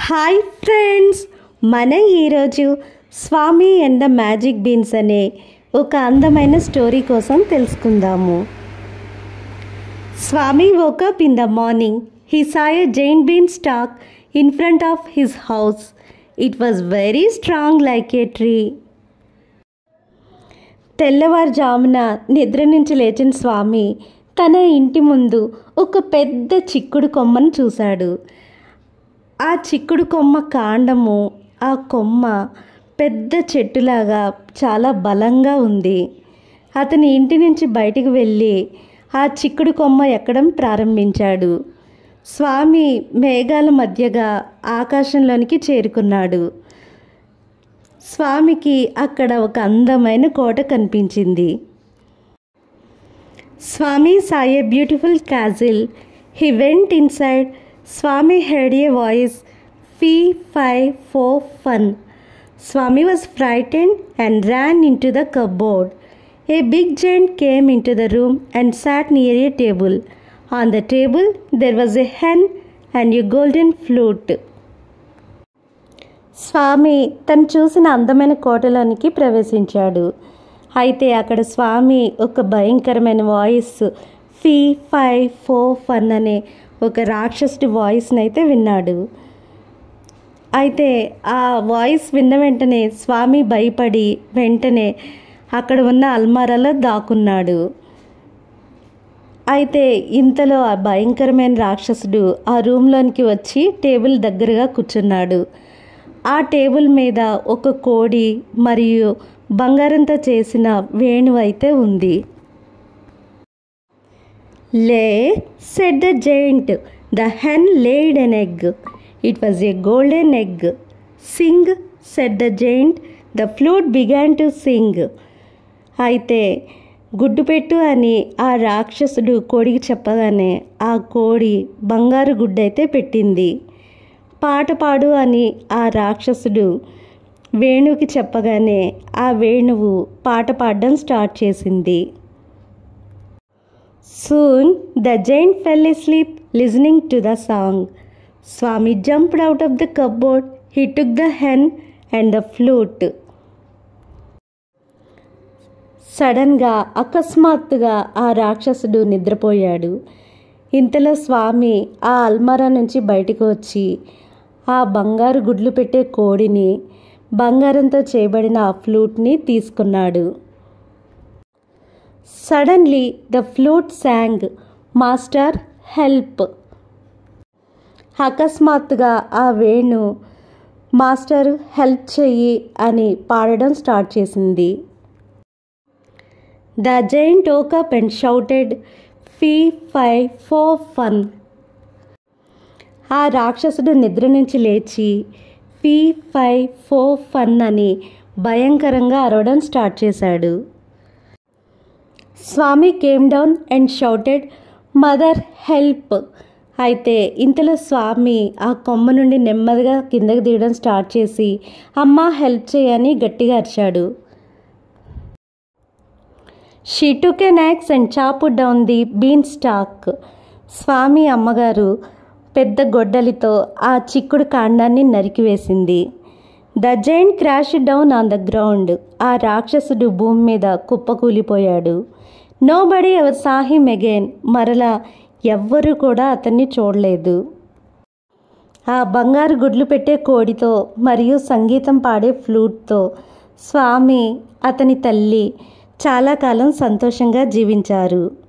Hi friends మన ఈరోజు Swami and the magic beans అనే ఒక అందమైన స్టోరీ కోసం తెలుసుకుందాము Swami woke in the morning he saw a giant beanstalk in front of his house it was very strong like a tree తెల్లవారుజామున నిద్ర నుంచి లేచిన స్వామి తన ఇంటి ముందు ఒక పెద్ద చిక్కుడు కొమ్మను చూశాడు ఆ చిక్కుడు కొమ్మ కాండము ఆ కొమ్మ పెద్ద చెట్టులాగా చాలా బలంగా ఉంది అతని ఇంటి నుంచి బయటికి వెళ్ళి ఆ చిక్కుడు కొమ్మ ఎక్కడం ప్రారంభించాడు స్వామి మేఘాల మధ్యగా ఆకాశంలోనికి చేరుకున్నాడు స్వామికి అక్కడ ఒక అందమైన కోట కనిపించింది Swami saw a beautiful castle he went inside Swami heard a voice fee fi fo fum Swami was frightened and ran into the cupboard. A big giant came into the room and sat near a table. On the table there was a hen and a golden flute. Swami తను చూసిన అందమైన కోటలోనికి ప్రవేశించాడు అయితే అక్కడ స్వామి ఒక భయంకరమైన voice fee fi fo fum అనే ఒక రాక్షసుడి వాయిస్ని అయితే విన్నాడు అయితే ఆ వాయిస్ విన్న వెంటనే స్వామి భయపడి వెంటనే అక్కడ ఉన్న అల్మారాలో దాక్కున్నాడు అయితే ఇంతలో ఆ భయంకరమైన రాక్షసుడు ఆ రూమ్లోనికి వచ్చి టేబుల్ దగ్గరగా కూర్చున్నాడు ఆ టేబుల్ మీద ఒక కోడి మరియు బంగారంతో చేసిన వేణువు అయితే ఉంది lay said the giant the hen laid an egg it was a golden egg sing said the giant the flute began to sing అయితే గుడ్డు పెట్టు అని ఆ రాక్షసుడు కోడికి చెప్పగానే ఆ కోడి బంగారు గుడ్డు అయితే పెట్టింది పాట పాడు అని ఆ రాక్షసుడు వేణువుకి చెప్పగానే ఆ వేణువు పాట పాడడం స్టార్ట్ చేసింది soon the giant fell asleep listening to the song Swami jumped out of the cupboard he took the hen and the flute సడన్గా అకస్మాత్తుగా ఆ రాక్షసుడు నిద్రపోయాడు ఇంతలో స్వామి ఆ అల్మారా నుంచి బయటకు వచ్చి ఆ బంగారు గుడ్లు పెట్టే కోడిని బంగారంతో చేయబడిన ఆ ఫ్లూట్ని తీసుకున్నాడు suddenly the flute sang master help అకస్మాత్తుగా ఆ వేణు మాస్టర్ హెల్ప్ చెయ్యి అని పాడడం స్టార్ట్ చేసింది the giant woke up and shouted fee fi fo fum ఆ రాక్షసుడు నిద్ర నుంచి లేచి ఫీ ఫైవ్ ఫోర్ ఫన్ అని భయంకరంగా అరవడం స్టార్ట్ చేశాడు Swami came down and shouted mother help అయితే ఇంతలో స్వామి ఆ కొమ్మ నుండి నెమ్మదిగా కిందకి దిగడం స్టార్ట్ చేసి అమ్మ హెల్ప్ చేయని గట్టిగా అరిచాడు she took an axe and chop down the beanstalk Swami అమ్మగారు పెద్ద గొడ్డలితో ఆ చిక్కుడు కాండాన్ని నరికివేసింది the giant crash down on the ground ఆ రాక్షసుడు భూమి మీద కుప్పకూలిపోయాడు nobody ever saw him again మరలా ఎవ్వరూ కూడా అతన్ని చూడలేదు ఆ బంగారు గుడ్లు పెట్టే కోడితో మరియు సంగీతం పాడే ఫ్లూట్తో స్వామి అతని తల్లి చాలా కాలం సంతోషంగా జీవించారు